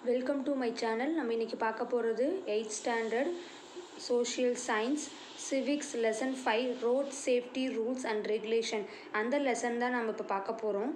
welcome to my channel நம்ம இன்றைக்கி பார்க்க போகிறது eight standard social science civics lesson five road safety rules and regulation அந்த lesson தான் நம்ம இப்போ பார்க்க போகிறோம்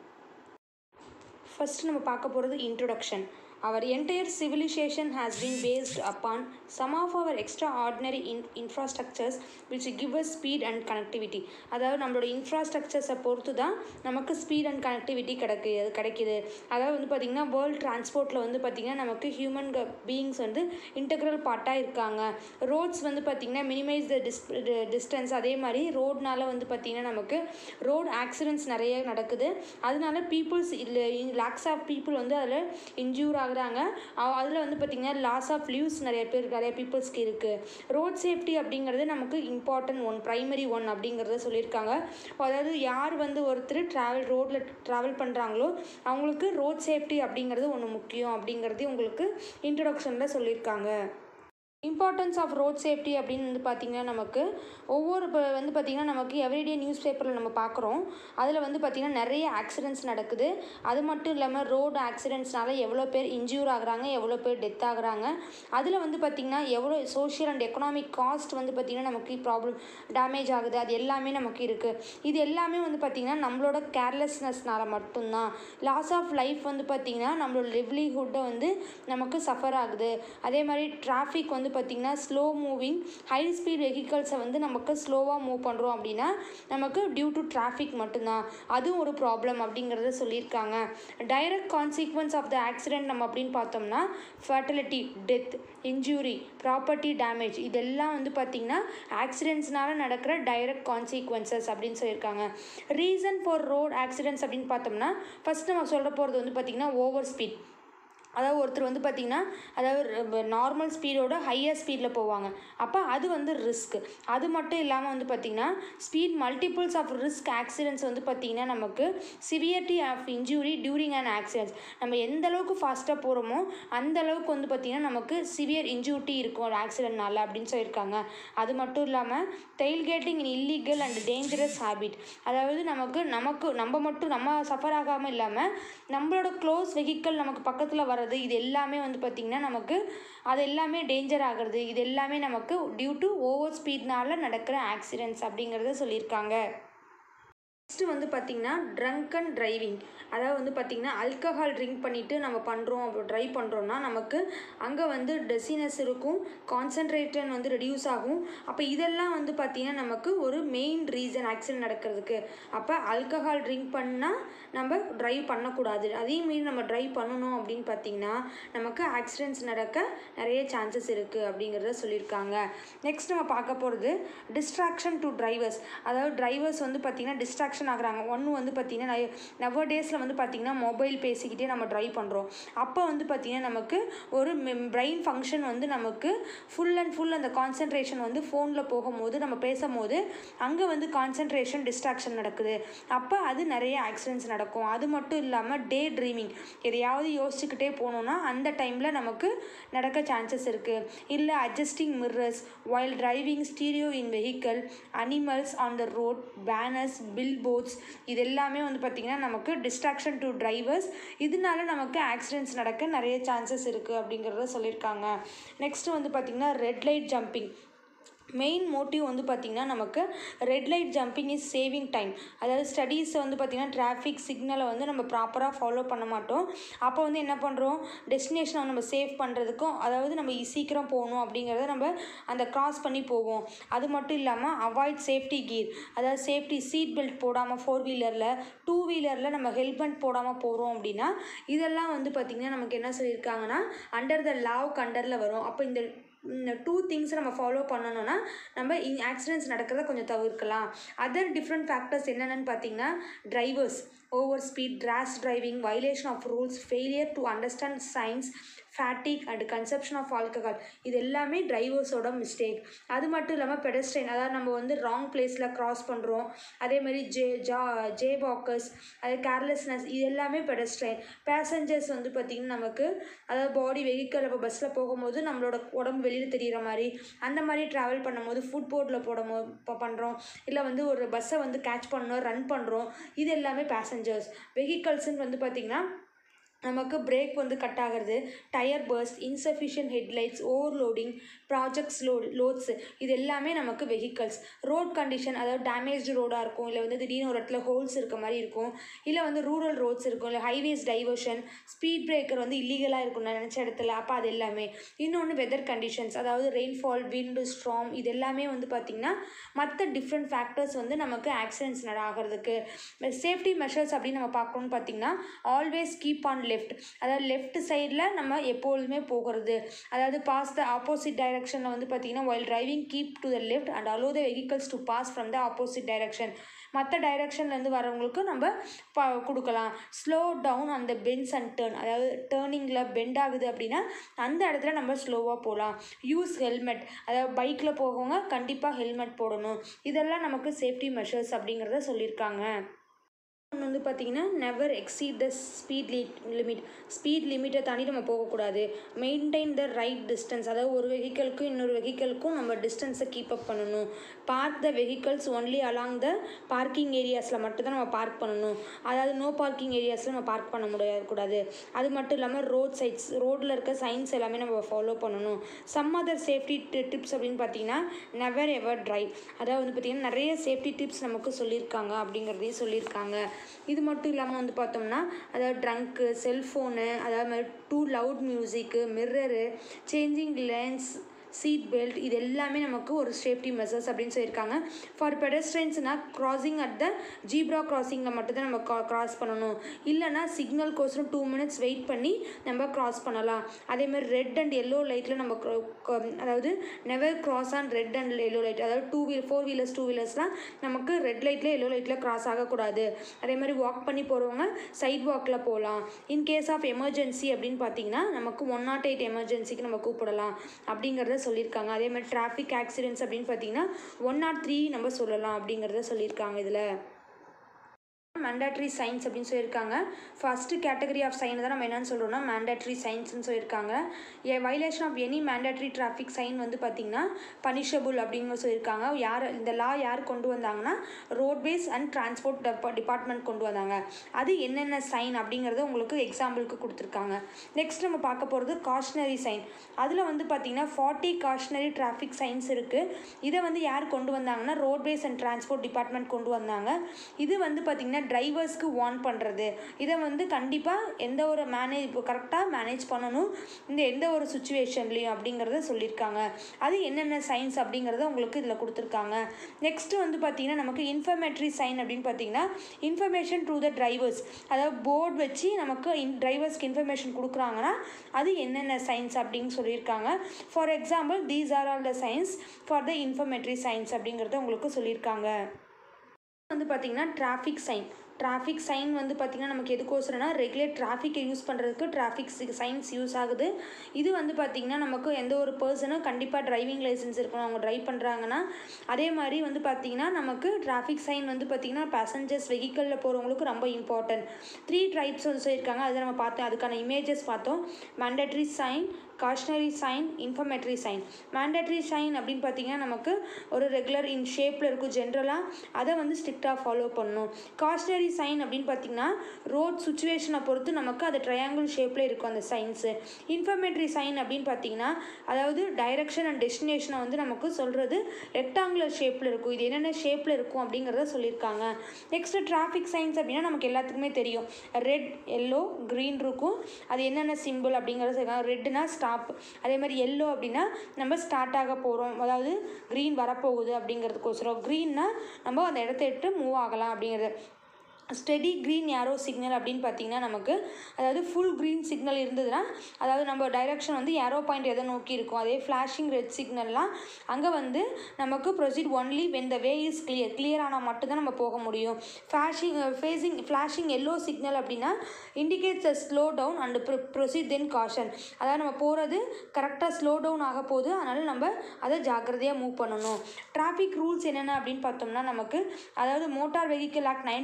ஃபஸ்ட்டு நம்ம பார்க்க போகிறது introduction our entire civilization has been based upon some of our extraordinary in infrastructures which give us speed and connectivity அதாவது நம்மளோட இன்ஃப்ராஸ்ட்ரக்சர்ஸை பொறுத்து தான் நமக்கு ஸ்பீட் அண்ட் கனெக்டிவிட்டி கிடைக்கு கிடைக்குது அதாவது வந்து பார்த்திங்கன்னா வேர்ல்ட் டிரான்ஸ்போர்ட்டில் வந்து பார்த்திங்கன்னா நமக்கு ஹியூமன் பீயிங்ஸ் வந்து இன்டெக்ரல் பார்ட்டாக இருக்காங்க ரோட்ஸ் வந்து பார்த்திங்கன்னா மினிமைஸ் த டிஸ் டிஸ்டன்ஸ் அதே மாதிரி ரோட்னால வந்து பார்த்திங்கன்னா நமக்கு ரோட் ஆக்சிடென்ட்ஸ் நிறைய நடக்குது அதனால பீப்புள்ஸ் இல்லை லேக்ஸ் ஆஃப் பீப்புள் வந்து அதில் இன்ஜூர் ஆகுறாங்க அதில் வந்து பார்த்திங்கன்னா லாஸ் ஆஃப் லீவ்ஸ் நிறைய பேர் நிறைய பீப்புள்ஸ்க்கு இருக்குது ரோட் சேஃப்டி அப்படிங்கிறது நமக்கு இம்பார்ட்டன்ட் ஒன் ப்ரைமரி ஒன் அப்படிங்கிறத சொல்லியிருக்காங்க அதாவது யார் வந்து ஒருத்தர் ட்ராவல் ரோட்டில் ட்ராவல் பண்ணுறாங்களோ அவங்களுக்கு ரோட் சேஃப்டி அப்படிங்கிறது ஒன்று முக்கியம் அப்படிங்கிறது உங்களுக்கு இன்ட்ரொடக்ஷனில் சொல்லியிருக்காங்க இம்பார்ட்டன்ஸ் ஆஃப் ரோட் சேஃப்டி அப்படின்னு வந்து பார்த்திங்கன்னா நமக்கு ஒவ்வொரு இப்போ வந்து பார்த்திங்கன்னா நமக்கு எவ்ரிடே நியூஸ் பேப்பரில் நம்ம பார்க்குறோம் அதில் வந்து பார்த்திங்கன்னா நிறைய ஆக்சிடென்ட்ஸ் நடக்குது அது மட்டும் இல்லாமல் ரோடு ஆக்சிடென்ட்ஸ்னால எவ்வளோ பேர் இன்ஜூர் ஆகுறாங்க எவ்வளோ பேர் டெத் ஆகுறாங்க அதில் வந்து பார்த்திங்கன்னா எவ்வளோ சோஷியல் அண்ட் எக்கனாமிக் காஸ்ட் வந்து பார்த்திங்கன்னா நமக்கு ப்ராப்ளம் டேமேஜ் ஆகுது அது எல்லாமே நமக்கு இருக்குது இது எல்லாமே வந்து பார்த்திங்கன்னா நம்மளோட கேர்லெஸ்னஸ்னால மட்டும்தான் லாஸ் ஆஃப் லைஃப் வந்து பார்த்திங்கன்னா நம்மளோட லிவ்லிஹுட்டை வந்து நமக்கு சஃபர் ஆகுது அதே மாதிரி டிராஃபிக் வந்து பார்த்திங்கன்னா ஸ்லோ மூவிங் ஹை ஸ்பீட் வெஹிக்கல்ஸை வந்து நமக்கு ஸ்லோவாக மூவ் பண்ணுறோம் அப்படின்னா நமக்கு டியூ டு டிராஃபிக் மட்டும்தான் அதுவும் ஒரு ப்ராப்ளம் அப்படிங்கிறத சொல்லியிருக்காங்க direct consequence of the accident நம்ம அப்படின்னு பார்த்தோம்னா fertility death injury property damage இதெல்லாம் வந்து பார்த்திங்கன்னா ஆக்சிடென்ட்ஸ்னால நடக்கிற டைரக்ட் கான்சிக்வன்சஸ் அப்படின்னு சொல்லியிருக்காங்க ரீசன் ஃபார் ரோட் ஆக்சிடென்ட்ஸ் அப்படின்னு பார்த்தோம்னா ஃபஸ்ட் நம்ம சொல்ல போகிறது வந்து பார்த்திங்கன்னா ஓவர் ஸ்பீட் அதாவது ஒருத்தர் வந்து பார்த்திங்கன்னா அதாவது நார்மல் ஸ்பீடோட ஹையர் ஸ்பீடில் போவாங்க அப்போ அது வந்து ரிஸ்க் அது மட்டும் இல்லாமல் வந்து பார்த்திங்கன்னா speed multiples of risk accidents வந்து பார்த்திங்கன்னா நமக்கு severity of injury during and accidents நம்ம எந்த அளவுக்கு ஃபாஸ்ட்டாக போகிறோமோ அந்த அளவுக்கு வந்து பார்த்திங்கன்னா நமக்கு சிவியர் இன்ஜூரிட்டி இருக்கும் ஒரு ஆக்சிடென்ட்னால அப்படின்னு சொல்லியிருக்காங்க அது மட்டும் இல்லாமல் tailgating in illegal and dangerous habit அதாவது நமக்கு நமக்கு நம்ம மட்டும் நம்ம சஃபர் ஆகாமல் இல்லாமல் நம்மளோட க்ளோஸ் வெஹிக்கிள் நமக்கு பக்கத்தில் வர வர்றது இது எல்லாமே வந்து பார்த்திங்கன்னா நமக்கு அது எல்லாமே டேஞ்சர் ஆகிறது இது எல்லாமே நமக்கு டியூ டு ஓவர் ஸ்பீட்னால நடக்கிற ஆக்சிடென்ட்ஸ் அப்படிங்கிறத சொல்லியிருக்காங்க நெக்ஸ்ட்டு வந்து பார்த்திங்கன்னா ட்ரங்க் அண்ட் டிரைவிங் அதாவது வந்து பார்த்திங்கன்னா அல்கஹால் ட்ரிங்க் பண்ணிவிட்டு நம்ம பண்ணுறோம் அப்போ ட்ரைவ் பண்ணுறோன்னா நமக்கு அங்கே வந்து டெசினஸ் இருக்கும் கான்சன்ட்ரேஷன் வந்து ரெடியூஸ் ஆகும் அப்போ இதெல்லாம் வந்து பார்த்திங்கன்னா நமக்கு ஒரு மெயின் ரீசன் ஆக்சிடென்ட் நடக்கிறதுக்கு அப்போ அல்கஹால் ட்ரிங்க் பண்ணால் நம்ம ட்ரைவ் பண்ணக்கூடாது அதே மாரி நம்ம ட்ரைவ் பண்ணணும் அப்படின்னு பார்த்திங்கன்னா நமக்கு ஆக்சிடென்ட்ஸ் நடக்க நிறைய சான்சஸ் இருக்குது அப்படிங்கிறத சொல்லியிருக்காங்க நெக்ஸ்ட் நம்ம பார்க்க போகிறது டிஸ்ட்ராக்ஷன் டு டிரைவர்ஸ் அதாவது டிரைவர்ஸ் வந்து பார்த்திங்கன்னா டிஸ்ட்ராக்ஷன் டிஸ்ட்ராக்ஷன் ஆகுறாங்க ஒன்று வந்து பார்த்திங்கன்னா நவ டேஸில் வந்து பார்த்திங்கன்னா மொபைல் பேசிக்கிட்டே நம்ம ட்ரைவ் பண்ணுறோம் அப்போ வந்து பார்த்திங்கன்னா நமக்கு ஒரு பிரெயின் ஃபங்க்ஷன் வந்து நமக்கு ஃபுல் அண்ட் ஃபுல் அந்த கான்சன்ட்ரேஷன் வந்து ஃபோனில் போகும்போது நம்ம பேசும்போது அங்கே வந்து கான்சன்ட்ரேஷன் டிஸ்ட்ராக்ஷன் நடக்குது அப்போ அது நிறைய ஆக்சிடென்ட்ஸ் நடக்கும் அது மட்டும் இல்லாமல் டே ட்ரீமிங் எதையாவது யோசிச்சுக்கிட்டே போனோம்னா அந்த டைமில் நமக்கு நடக்க சான்சஸ் இருக்குது இல்லை adjusting mirrors while driving stereo in vehicle animals on the road banners billboards இது எல்லாமே வந்து பார்த்திங்கன்னா நமக்கு டிஸ்ட்ராக்ஷன் டு டிரைவர்ஸ் இதனால நமக்கு ஆக்சிடென்ட்ஸ் நடக்க நிறைய சான்சஸ் இருக்குது அப்படிங்கிறத சொல்லியிருக்காங்க நெக்ஸ்ட்டு வந்து பார்த்திங்கன்னா red light jumping main motive வந்து பார்த்திங்கன்னா நமக்கு red light jumping is saving time அதாவது ஸ்டடீஸை வந்து பார்த்திங்கன்னா டிராஃபிக் சிக்னலை வந்து நம்ம ப்ராப்பராக ஃபாலோ பண்ண மாட்டோம் அப்போ வந்து என்ன பண்ணுறோம் டெஸ்டினேஷனை நம்ம சேவ் பண்ணுறதுக்கும் அதாவது நம்ம சீக்கிரம் போகணும் அப்படிங்கிறத நம்ம அந்த க்ராஸ் பண்ணி போவோம் அது மட்டும் இல்லாமல் அவாய்ட் சேஃப்டி கீர் அதாவது சேஃப்டி சீட் பெல்ட் போடாமல் ஃபோர் வீலரில் டூ வீலரில் நம்ம ஹெல்மெட் போடாமல் போகிறோம் அப்படின்னா இதெல்லாம் வந்து பார்த்திங்கன்னா நமக்கு என்ன சொல்லியிருக்காங்கன்னா அண்டர் த லாவ் கண்டரில் வரும் அப்போ இந்த இந்த டூ திங்ஸை நம்ம ஃபாலோ பண்ணணும்னா நம்ம இங் ஆக்சிடென்ட்ஸ் நடக்கிறத கொஞ்சம் தவிர்க்கலாம் அதர் டிஃப்ரெண்ட் ஃபேக்டர்ஸ் என்னென்னு பார்த்தீங்கன்னா drivers over speed drowsy driving violation of rules failure to understand science fatigue and conception of alcohol இது எல்லாமே டிரைவர்ஸோட மிஸ்டேக் அது மட்டும் இல்லாமல் பெடஸ்ட்ரைன் அதாவது நம்ம வந்து ராங் பிளேஸில் க்ராஸ் பண்ணுறோம் அதே மாதிரி ஜே ஜா ஜே வாக்கர்ஸ் அது கேர்லெஸ்னஸ் இது எல்லாமே பெடஸ்ட்ரைன் பேசஞ்சர்ஸ் வந்து பார்த்திங்கன்னா நமக்கு அதாவது பாடி வெஹிக்கிள் இப்போ பஸ்ஸில் போகும்போது நம்மளோட உடம்பு வெளியில் தெரிகிற மாதிரி அந்த மாதிரி ட்ராவல் பண்ணும்போது ஃபுட் போர்ட்டில் போடும் இப்போ பண்ணுறோம் இல்லை வந்து ஒரு பஸ்ஸை வந்து கேட்ச் பண்ணோம் ரன் பண்ணுறோம் இது எல்லாமே பேசஞ்சர்ஸ் வெஹிக்கல்ஸுன்னு வந்து பார்த்திங்கன்னா நமக்கு பிரேக் வந்து கட் ஆகிறது tyre burst insufficient headlights overloading projects load loads இது எல்லாமே நமக்கு வெஹிக்கல்ஸ் ரோட் கண்டிஷன் அதாவது டேமேஜ்டு ரோடாக இருக்கும் இல்லை வந்து திடீர்னு ஒரு இடத்துல ஹோல்ஸ் இருக்க மாதிரி இருக்கும் இல்லை வந்து ரூரல் ரோட்ஸ் இருக்கும் இல்லை ஹைவேஸ் டைவர்ஷன் ஸ்பீட் பிரேக்கர் வந்து இல்லீகலாக இருக்கும் நினச்ச இடத்துல அப்போ அது எல்லாமே இன்னொன்று வெதர் கண்டிஷன்ஸ் அதாவது ரெயின்ஃபால் விண்டு ஸ்ட்ராம் இது எல்லாமே வந்து பார்த்திங்கன்னா மற்ற டிஃப்ரெண்ட் ஃபேக்டர்ஸ் வந்து நமக்கு ஆக்சிடென்ட்ஸ் ஆகிறதுக்கு சேஃப்டி மெஷர்ஸ் அப்படின்னு நம்ம பார்க்கணும்னு பார்த்திங்கன்னா ஆல்வேஸ் கீப் ஆன் லெஃப்ட் அதாவது லெஃப்ட் சைடில் நம்ம எப்பொழுதுமே போகிறது அதாவது பாஸ் த ஆப்போசிட் டைரக்ஷனில் வந்து பார்த்திங்கன்னா while driving keep to the left and allow the vehicles to pass from the opposite direction மற்ற டைரக்ஷன்லேருந்து வரவங்களுக்கு நம்ம ப கொடுக்கலாம் ஸ்லோ டவுன் அந்த பென்ஸ் அண்ட் டேர்ன் அதாவது டேர்னிங்கில் பெண்ட் ஆகுது அப்படின்னா அந்த இடத்துல நம்ம ஸ்லோவாக போகலாம் யூஸ் ஹெல்மெட் அதாவது பைக்கில் போகவங்க கண்டிப்பாக ஹெல்மெட் போடணும் இதெல்லாம் நமக்கு சேஃப்டி மெஷர்ஸ் அப்படிங்கிறத சொல்லியிருக்காங்க ஒன்று வந்து பார்த்தீங்கன்னா never exceed the speed limit speed லிமிட்டை தாண்டி நம்ம போகக்கூடாது மெயின்டைன் த ரைட் டிஸ்டன்ஸ் அதாவது ஒரு வெஹிக்கலுக்கும் இன்னொரு வெஹிக்கலுக்கும் நம்ம டிஸ்டன்ஸை கீப் அப் பண்ணணும் park the vehicles only along the parking ஏரியாஸில் மட்டும்தான் நம்ம பார்க் பண்ணணும் அதாவது நோ பார்க்கிங் ஏரியாஸில் நம்ம பார்க் பண்ண முடியாது கூடாது அது மட்டும் இல்லாமல் ரோட் சைட்ஸ் ரோட்டில் இருக்க சைன்ஸ் எல்லாமே நம்ம ஃபாலோ பண்ணணும் சம் அதர் சேஃப்டி டிப்ஸ் அப்படின்னு பார்த்தீங்கன்னா நெவர் எவர் ட்ரைவ் அதாவது வந்து பார்த்திங்கன்னா நிறைய சேஃப்டி டிப்ஸ் நமக்கு சொல்லியிருக்காங்க அப்படிங்கிறதையும் சொல்லியிருக்காங்க இது மட்டும் இல்லாமல் வந்து பார்த்தோம்னா அதாவது ட்ரங்க்கு செல்ஃபோனு அதாவது மாதிரி too loud music mirror changing lens seat belt இது எல்லாமே நமக்கு ஒரு சேஃப்டி மெஷர்ஸ் அப்படின்னு சொல்லியிருக்காங்க ஃபார் பெடஸ்ட்ரைன்ஸ்னால் கிராசிங் அட் த ஜீப்ரா கிராசிங்கில் மட்டும்தான் நம்ம கிராஸ் பண்ணணும் இல்லைனா சிக்னல் கோசரம் டூ மினிட்ஸ் வெயிட் பண்ணி நம்ம கிராஸ் பண்ணலாம் அதேமாதிரி ரெட் அண்ட் எல்லோ லைட்டில் நம்ம cro- co- அதாவது never cross on red and yellow light அதாவது two wheel four wheelers two வீலர்ஸ்லாம் நமக்கு ரெட் லைட்டில் எல்லோ லைட்டில் கிராஸ் ஆகக்கூடாது அதே மாதிரி வாக் பண்ணி போகிறவங்க சைட் வாக்கில் போகலாம் இன் கேஸ் ஆஃப் எமர்ஜென்சி அப்படின்னு பார்த்தீங்கன்னா நமக்கு ஒன் நாட் எயிட் எமர்ஜென்சிக்கு நம்ம கூப்பிடலாம் அப்படிங்கிறத சொல்லியிருக்காங்க அதே மாதிரி டிராஃபிக் ஆக்சிடென்ட்ஸ் அப்படின்னு பார்த்தீங்கன்னா ஒன் நாட் த்ரீ நம்ம சொல்லலாம் அப்படிங்கிறத சொல்லியிருக்காங்க இதில் மேண்டேட்ரி சைன்ஸ் அப்படின்னு சொல்லியிருக்காங்க ஃபஸ்ட்டு கேட்டகரி ஆஃப் சைன் தான் நம்ம என்னன்னு சொல்கிறோம்னா மேண்டேட்ரி சைன்ஸ்னு சொல்லியிருக்காங்க a violation of any mandatory traffic sign வந்து பார்த்திங்கன்னா பனிஷபிள் அப்படின்னு சொல்லியிருக்காங்க யார் இந்த லா யார் கொண்டு வந்தாங்கன்னா ரோட்வேஸ் அண்ட் டிரான்ஸ்போர்ட் டிபார்ட்மெண்ட் கொண்டு வந்தாங்க அது என்னென்ன சைன் அப்படிங்கிறத உங்களுக்கு எக்ஸாம்பிளுக்கு கொடுத்துருக்காங்க நெக்ஸ்ட் நம்ம பார்க்க போகிறது காஷ்னரி சைன் அதில் வந்து பார்த்திங்கன்னா ஃபார்ட்டி காஷ்னரி டிராஃபிக் சைன்ஸ் இருக்குது இதை வந்து யார் கொண்டு வந்தாங்கன்னா ரோட்வேஸ் அண்ட் டிரான்ஸ்போர்ட் டிபார்ட்மெண்ட் கொண்டு வந்தாங்க இது வந்து பார்த்திங்கன்னா டிரைவர்ஸ்க்கு வார்ன் பண்ணுறது இதை வந்து கண்டிப்பாக எந்த ஒரு மேனேஜ் இப்போ கரெக்டாக மேனேஜ் பண்ணணும் இந்த எந்த ஒரு சுச்சுவேஷன்லேயும் அப்படிங்கிறத சொல்லியிருக்காங்க அது என்னென்ன சைன்ஸ் அப்படிங்கிறத உங்களுக்கு இதில் கொடுத்துருக்காங்க நெக்ஸ்ட்டு வந்து பார்த்திங்கன்னா நமக்கு இன்ஃபர்மேட்ரி சைன் அப்படின்னு பார்த்தீங்கன்னா இன்ஃபர்மேஷன் டு த டிரைவர்ஸ் அதாவது போர்டு வச்சு நமக்கு இன் டிரைவர்ஸ்க்கு இன்ஃபர்மேஷன் கொடுக்குறாங்கன்னா அது என்னென்ன சைன்ஸ் அப்படின்னு சொல்லியிருக்காங்க for example these are all the signs for the informatory signs அப்படிங்கிறத உங்களுக்கு சொல்லியிருக்காங்க வந்து பார்த்திங்கன்னா டிராஃபிக் சைன் டிராஃபிக் சைன் வந்து பார்த்திங்கன்னா நமக்கு எதுக்கோசரம்னா ரெகுலேட் டிராஃபிக்கை யூஸ் பண்ணுறதுக்கு டிராஃபிக் சைன்ஸ் யூஸ் ஆகுது இது வந்து பார்த்திங்கன்னா நமக்கு எந்த ஒரு பர்சனும் கண்டிப்பாக டிரைவிங் லைசன்ஸ் இருக்கணும் அவங்க ட்ரைவ் பண்ணுறாங்கன்னா அதே மாதிரி வந்து பார்த்திங்கன்னா நமக்கு டிராஃபிக் சைன் வந்து பார்த்திங்கன்னா பேசஞ்சர்ஸ் வெஹிக்கிளில் போகிறவங்களுக்கு ரொம்ப இம்பார்ட்டன்ட் த்ரீ டைப்ஸ் வந்து சொல்லியிருக்காங்க அதை நம்ம பார்த்தோம் அதுக்கான இமேஜஸ் பார்த்தோம் mandatory sign cautionary sign informatory sign mandatory sign அப்படின்னு பார்த்தீங்கன்னா நமக்கு ஒரு ரெகுலர் இன் ஷேப்பில் இருக்கும் ஜென்ரலாக அதை வந்து ஸ்ட்ரிக்டாக ஃபாலோ பண்ணணும் காஷ்னரி சைன் அப்படின்னு பார்த்தீங்கன்னா ரோட் சுச்சுவேஷனை பொறுத்து நமக்கு அது ட்ரையாங்கிள் ஷேப்பில் இருக்கும் அந்த சைன்ஸு இன்ஃபர்மேட்ரி சைன் அப்படின்னு பார்த்தீங்கன்னா அதாவது டைரக்ஷன் அண்ட் டெஸ்டினேஷனை வந்து நமக்கு சொல்கிறது ரெக்டாங்குலர் ஷேப்பில் இருக்கும் இது என்னென்ன ஷேப்பில் இருக்கும் அப்படிங்கிறத சொல்லியிருக்காங்க நெக்ஸ்ட்டு டிராஃபிக் சைன்ஸ் அப்படின்னா நமக்கு எல்லாத்துக்குமே தெரியும் ரெட் எல்லோ க்ரீன் இருக்கும் அது என்னென்ன சிம்பிள் அப்படிங்கிறத சொல்லியிருக்காங்க ரெட்னா ஸ்டாப் அதே மாதிரி எல்லோ அப்படின்னா நம்ம ஸ்டார்ட் ஆக போகிறோம் அதாவது க்ரீன் வரப்போகுது அப்படிங்கிறதுக்கோசரம் க்ரீன்னா நம்ம அந்த இடத்த விட்டு மூவ் ஆகலாம் அப்படிங்கிறது ஸ்டெடி க்ரீன் யாரோ சிக்னல் அப்படின்னு பார்த்தீங்கன்னா நமக்கு அதாவது ஃபுல் க்ரீன் சிக்னல் இருந்ததுன்னா அதாவது நம்ம டைரக்ஷன் வந்து யாரோ பாயிண்ட் எதை நோக்கி இருக்கும் அதே ஃப்ளாஷிங் ரெட் சிக்னல்லாம் அங்கே வந்து நமக்கு proceed only when the way is clear clear ஆனால் மட்டும்தான் நம்ம போக முடியும் flashing facing flashing yellow signal அப்படின்னா indicates a slow down and proceed then caution அதாவது நம்ம போகிறது கரெக்டாக ஸ்லோ டவுன் ஆக போகுது அதனால் நம்ம அதை ஜாக்கிரதையாக மூவ் பண்ணணும் டிராஃபிக் ரூல்ஸ் என்னென்ன அப்படின்னு பார்த்தோம்னா நமக்கு அதாவது motor vehicle act nineteen eighty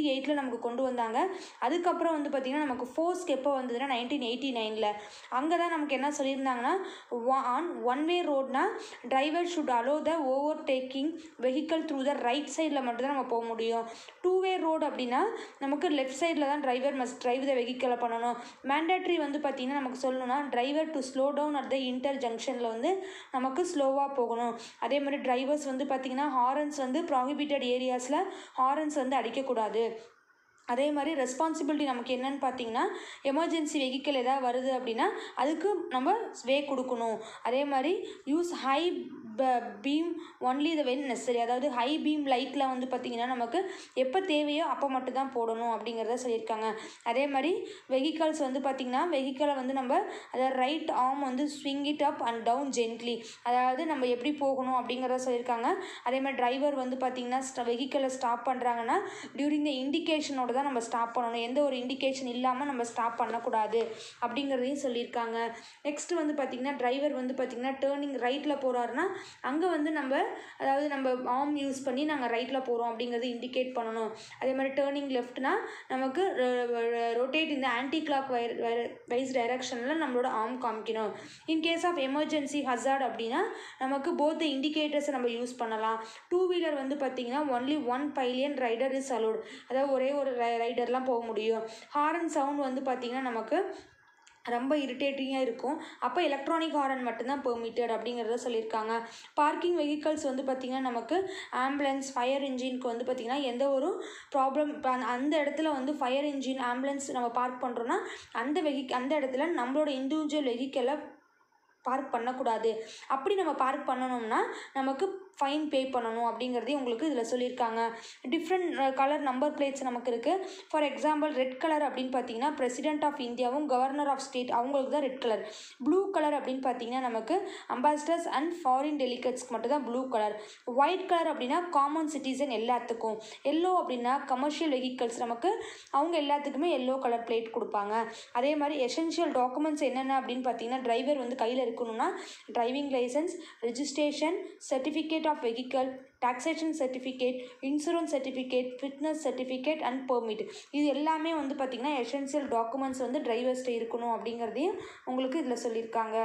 எயிட்டில் நமக்கு கொண்டு வந்தாங்க அதுக்கப்புறம் வந்து பார்த்திங்கன்னா நமக்கு ஃபோர்ஸ்க் எப்போ வந்ததுன்னா நைன்டீன் எயிட்டி நைனில் அங்கே தான் நமக்கு என்ன சொல்லியிருந்தாங்கன்னா ஆன் ஒன் வே ரோட்னா driver should allow the overtaking vehicle through the right சைடில் மட்டும்தான் நம்ம போக முடியும் டூ வே ரோடு அப்படின்னா நமக்கு லெஃப்ட் சைடில் தான் டிரைவர் மஸ்ட் டிரைவ் த வெஹிக்கலை பண்ணணும் மேண்டேட்ரி வந்து பார்த்திங்கன்னா நமக்கு சொல்லணும்னா driver to slow down at the inter ஜங்ஷனில் வந்து நமக்கு ஸ்லோவாக போகணும் அதே மாதிரி டிரைவர்ஸ் வந்து பார்த்திங்கன்னா ஹாரன்ஸ் வந்து ப்ராஹிபிட்டட் ஏரியாஸில் ஹாரன்ஸ் வந்து அடிக்கக்கூடாது அதே மாதிரி ரெஸ்பான்சிபிலிட்டி நமக்கு என்னன்னு பார்த்தீங்கன்னா எமர்ஜென்சி வெஹிக்கிள் எதாவது வருது அப்படின்னா அதுக்கு நம்ம வே கொடுக்கணும் அதே மாதிரி use high beam only the when necessary அதாவது ஹை பீம் லைட்டில் வந்து பார்த்திங்கன்னா நமக்கு எப்போ தேவையோ அப்போ மட்டும் தான் போடணும் அப்படிங்கிறத சொல்லியிருக்காங்க அதே மாதிரி வெஹிக்கல்ஸ் வந்து பார்த்திங்கன்னா வெஹிக்கிளை வந்து நம்ம அதாவது ரைட் ஆர்ம் வந்து swing it up and down gently அதாவது நம்ம எப்படி போகணும் அப்படிங்கிறத சொல்லியிருக்காங்க அதே மாதிரி டிரைவர் வந்து பார்த்திங்கன்னா வெஹிக்கிளை ஸ்டாப் பண்ணுறாங்கன்னா டியூரிங் த இண்டிகேஷனோட தான் நம்ம ஸ்டாப் பண்ணணும் எந்த ஒரு இண்டிகேஷன் இல்லாமல் நம்ம ஸ்டாப் பண்ணக்கூடாது அப்படிங்கிறதையும் சொல்லியிருக்காங்க நெக்ஸ்ட் வந்து பார்த்திங்கன்னா டிரைவர் வந்து பார்த்திங்கன்னா டேர்னிங் ரைட்டில் போகிறாருன்னா அங்கே வந்து நம்ம அதாவது நம்ம ஆர்ம் யூஸ் பண்ணி நாங்கள் ரைட்டில் போகிறோம் அப்படிங்கிறது இண்டிகேட் பண்ணணும் அதே மாதிரி டேர்னிங் லெஃப்ட்னா நமக்கு ரொட்டேட் இந்த ஆன்டி கிளாக் வைஸ் டைரக்ஷனில் நம்மளோட ஆர்ம் காமிக்கணும் in case of emergency hazard அப்படின்னா நமக்கு போத் இண்டிகேட்டர்ஸை நம்ம யூஸ் பண்ணலாம் டூ வீலர் வந்து பார்த்திங்கன்னா only one pillion rider is allowed அதாவது ஒரே ஒரு ரைடர்லாம் போக முடியும் ஹாரன் சவுண்ட் வந்து பார்த்திங்கன்னா நமக்கு ரொம்ப இரிட்டேட்டிங்காக இருக்கும் அப்போ எலக்ட்ரானிக் ஹாரன் மட்டும்தான் பெர்மிட்டட் அப்படிங்கிறத சொல்லியிருக்காங்க பார்க்கிங் வெஹிக்கல்ஸ் வந்து பார்த்திங்கன்னா நமக்கு ஆம்புலன்ஸ் ஃபயர் இன்ஜினுக்கு வந்து பார்த்திங்கன்னா எந்த ஒரு ப்ராப்ளம் இப்போ அந்த இடத்துல வந்து ஃபயர் இன்ஜின் ஆம்புலன்ஸ் நம்ம பார்க் பண்ணுறோன்னா அந்த வெஹிக் அந்த இடத்துல நம்மளோட இண்டிவிஜுவல் வெஹிக்கலை பார்க் பண்ணக்கூடாது அப்படி நம்ம பார்க் பண்ணணும்னா நமக்கு ஃபைன் பே பண்ணணும் அப்படிங்கிறதையும் உங்களுக்கு இதில் சொல்லியிருக்காங்க டிஃப்ரெண்ட் கலர் நம்பர் பிளேட்ஸ் நமக்கு இருக்குது ஃபார் எக்ஸாம்பிள் ரெட் கலர் அப்படின்னு பார்த்தீங்கன்னா பிரசிடென்ட் ஆஃப் இந்தியாவும் கவர்னர் ஆஃப் ஸ்டேட் அவங்களுக்கு தான் ரெட் கலர் ப்ளூ கலர் அப்படின்னு பார்த்தீங்கன்னா நமக்கு அம்பாசிடர்ஸ் அண்ட் ஃபாரின் டெலிகேட்ஸ்க்கு மட்டும் தான் ப்ளூ கலர் ஒயிட் கலர் அப்படின்னா காமன் சிட்டிசன் எல்லாத்துக்கும் எல்லோ அப்படின்னா கமர்ஷியல் வெஹிக்கல்ஸ் நமக்கு அவங்க எல்லாத்துக்குமே எல்லோ கலர் பிளேட் கொடுப்பாங்க அதே மாதிரி எசென்ஷியல் டாக்குமெண்ட்ஸ் என்னென்ன அப்படின்னு பார்த்தீங்கன்னா டிரைவர் வந்து கையில் இருக்கணும்னா driving licence registration certificate of vehicle taxation certificate insurance certificate fitness certificate and permit இது எல்லாமே வந்து பார்த்திங்கன்னா எசென்சியல் டாக்குமெண்ட்ஸ் வந்து டிரைவர்ஸ்ட்டு இருக்கணும் அப்படிங்கிறதையும் உங்களுக்கு இதில் சொல்லியிருக்காங்க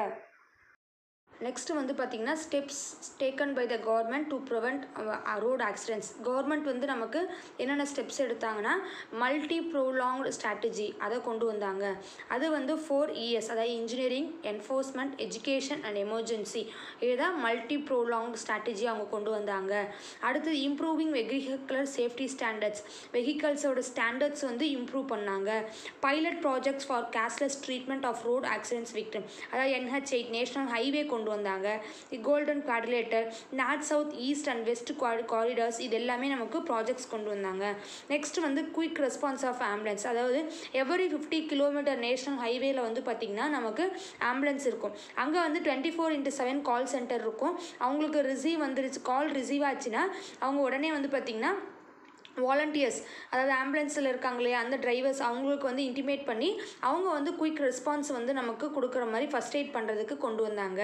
நெக்ஸ்ட் வந்து பார்த்திங்கன்னா steps taken by the government to prevent road accidents government வந்து நமக்கு என்னென்ன ஸ்டெப்ஸ் எடுத்தாங்கன்னா மல்டி ப்ரோலாங்டு ஸ்ட்ராட்டஜி அதை கொண்டு வந்தாங்க அது வந்து ஃபோர் இஎஸ் அதாவது engineering enforcement education and emergency இதுதான் மல்டி ப்ரோலாங்டு ஸ்ட்ராட்டஜி அவங்க கொண்டு வந்தாங்க அடுத்தது இம்ப்ரூவிங் வெஹிகுலர் சேஃப்டி ஸ்டாண்டர்ட்ஸ் வெஹிக்கல்ஸோட ஸ்டாண்டர்ட்ஸ் வந்து இம்ப்ரூவ் பண்ணாங்க pilot projects for cashless treatment of road accidents victim அதாவது என்ஹெச் எயிட் நேஷனல் ஹைவே கொண்டு வந்தாங்க golden quadrilateral north south east and west corridors இது எல்லாமே நமக்கு ப்ராஜெக்ட்ஸ் கொண்டு வந்தாங்க நெக்ஸ்ட் வந்து குயிக் ரெஸ்பான்ஸ் ஆஃப் ஆம்புலன்ஸ் அதாவது எவரி ஃபிஃப்டி கிலோமீட்டர் நேஷனல் ஹைவேல வந்து பார்த்திங்கன்னா நமக்கு ஆம்புலன்ஸ் இருக்கும் அங்கே வந்து twenty four into seven call centre இருக்கும் அவங்களுக்கு ரிசீவ் வந்துருச்சு கால் ரிசீவ் ஆச்சுன்னா அவங்க உடனே வந்து பார்த்திங்கன்னா வாலண்டியர்ஸ் அதாவது ஆம்புலன்ஸில் இருக்காங்க இல்லையா அந்த டிரைவர்ஸ் அவங்களுக்கு வந்து இன்டிமேட் பண்ணி அவங்க வந்து குயிக் ரெஸ்பான்ஸ் வந்து நமக்கு கொடுக்குற மாதிரி ஃபஸ்ட் எய்ட் பண்ணுறதுக்கு கொண்டு வந்தாங்க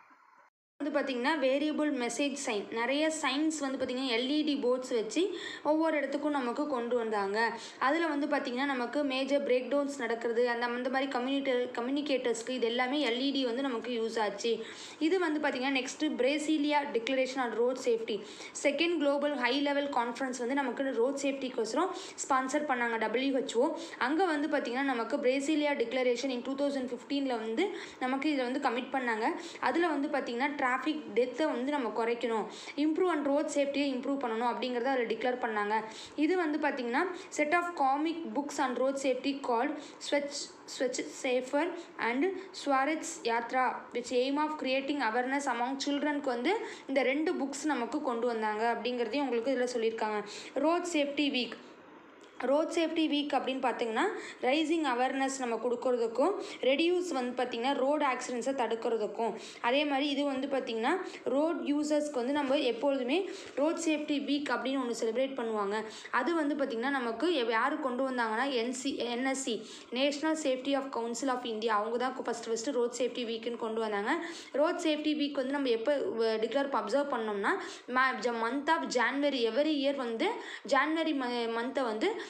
வந்து பார்த்திங்கன்னா வேரியபிள் மெசேஜ் சைன் நிறைய சைன்ஸ் வந்து பார்த்திங்கன்னா எல்இடி போர்ட்ஸ் வச்சு ஒவ்வொரு இடத்துக்கும் நமக்கு கொண்டு வந்தாங்க அதில் வந்து பார்த்திங்கன்னா நமக்கு மேஜர் பிரேக் டவுன்ஸ் நடக்கிறது அந்த அந்த மாதிரி கம்யூனிட்டர் கம்யூனிகேட்டர்ஸ்க்கு இது எல்லாமே எல்இடி வந்து நமக்கு யூஸ் ஆச்சு இது வந்து பார்த்திங்கன்னா next Brasilia declaration on road safety second global high level conference வந்து நமக்கு ரோட் சேஃப்டிக்கோசரம் ஸ்பான்சர் பண்ணாங்க டபிள்யூஹெச்ஓ அங்கே வந்து பார்த்திங்கன்னா நமக்கு Brasilia declaration in two thousand ஃபிஃப்டீனில் வந்து நமக்கு இதில் வந்து கமிட் பண்ணாங்க அதில் வந்து பார்த்திங்கன்னா டிராஃபிக் டெத்தை வந்து நம்ம குறைக்கணும் இம்ப்ரூவ் அண்ட் ரோட் சேஃப்டியை இம்ப்ரூவ் பண்ணணும் அப்படிங்கிறத அதில் டிக்ளேர் பண்ணாங்க இது வந்து பார்த்திங்கன்னா set of comic books and road safety called Swachh Swachh safer and ஸ்வரிட்ஸ் Yatra which aim of creating awareness among சில்ட்ரனுக்கு வந்து இந்த ரெண்டு புக்ஸ் நமக்கு கொண்டு வந்தாங்க அப்படிங்கிறதையும் உங்களுக்கு இதில் சொல்லியிருக்காங்க road safety week road safety week அப்படின்னு பார்த்தீங்கன்னா ரைசிங் அவேர்னஸ் நம்ம கொடுக்கறதுக்கும் ரெடியூஸ் வந்து பார்த்திங்கன்னா ரோடு ஆக்சிடென்ட்ஸை தடுக்கிறதுக்கும் அதே மாதிரி இது வந்து பார்த்திங்கன்னா ரோட் யூசர்ஸ்க்கு வந்து நம்ம எப்பொழுதுமே ரோட் சேஃப்டி வீக் அப்படின்னு ஒன்று செலிப்ரேட் பண்ணுவாங்க அது வந்து பார்த்திங்கன்னா நமக்கு யார் கொண்டு வந்தாங்கன்னா NC NSC national safety of council of India அவங்க தான் ஃபஸ்ட்டு ஃபஸ்ட்டு ரோட் சேஃப்டி வீக்குன்னு கொண்டு வந்தாங்க ரோட் சேஃப்டி வீக் வந்து நம்ம எப்போ டிக்ளேர் அப்சர்வ் பண்ணோம்னா month of January every year வந்து ஜான்வரி மந்த்தை வந்து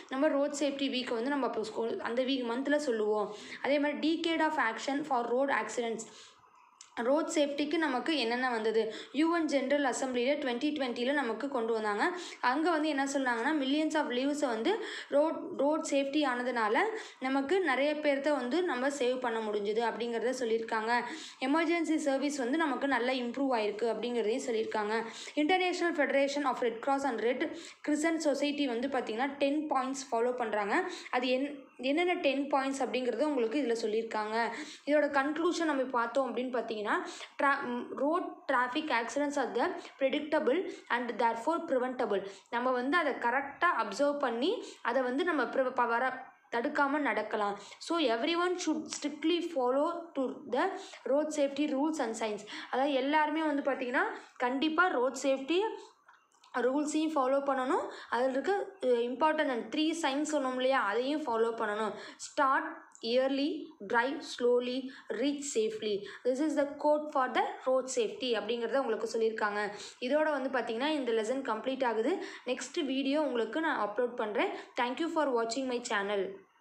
நம்ம ரோட் சேஃப்டி வீக்கை வந்து நம்ம அப்போ ஸ்கூல் அந்த வீக் மந்தில் சொல்லுவோம் அதே மாதிரி decade of action for road accidents road சேஃப்டிக்கு நமக்கு என்னென்ன வந்தது யூஎன் ஜென்ரல் அசம்பிளியில் டுவெண்ட்டி டுவெண்ட்டியில் நமக்கு கொண்டு வந்தாங்க அங்கே வந்து என்ன சொன்னாங்கன்னா மில்லியன்ஸ் ஆஃப் லீவ்ஸை வந்து ரோட் ரோட் சேஃப்டி ஆனதுனால நமக்கு நிறைய பேர்த்த வந்து நம்ம சேவ் பண்ண முடிஞ்சுது அப்படிங்கிறத சொல்லியிருக்காங்க எமர்ஜென்சி சர்வீஸ் வந்து நமக்கு நல்லா இம்ப்ரூவ் ஆயிருக்கு அப்படிங்கிறதையும் சொல்லியிருக்காங்க international federation of red cross and red crescent society வந்து பார்த்திங்கன்னா டென் பாயிண்ட்ஸ் ஃபாலோ பண்ணுறாங்க அது என் என்னென்ன டென் பாயிண்ட்ஸ் அப்படிங்கிறத உங்களுக்கு இதில் சொல்லியிருக்காங்க இதோட கன்க்ளூஷன் நம்ம பார்த்தோம் அப்படின்னு பார்த்தீங்கன்னா ட்ரா road traffic accidents are the predictable and therefore preventable நம்ம வந்து அதை கரெக்டாக அப்சர்வ் பண்ணி அதை வந்து நம்ம pri- ப- வர தடுக்காமல் நடக்கலாம் so everyone should strictly follow to the road safety rules and signs அதாவது எல்லாருமே வந்து பார்த்திங்கன்னா கண்டிப்பாக ரோட் சேஃப்டி ரூல்ஸையும் ஃபாலோ பண்ணணும் அதில் இருக்க இம்பார்ட்டன்ட் அண்ட் த்ரீ சைன்ஸ் சொன்னோம் இல்லையா அதையும் ஃபாலோ பண்ணணும் start early drive slowly reach safely this is the code for the road safety அப்படிங்கிறத உங்களுக்கு சொல்லியிருக்காங்க இதோட வந்து பார்த்திங்கன்னா இந்த லெசன் கம்ப்ளீட் ஆகுது நெக்ஸ்ட் வீடியோ உங்களுக்கு நான் அப்லோட் பண்ணுறேன் தேங்க்யூ ஃபார் வாட்சிங் மை சேனல்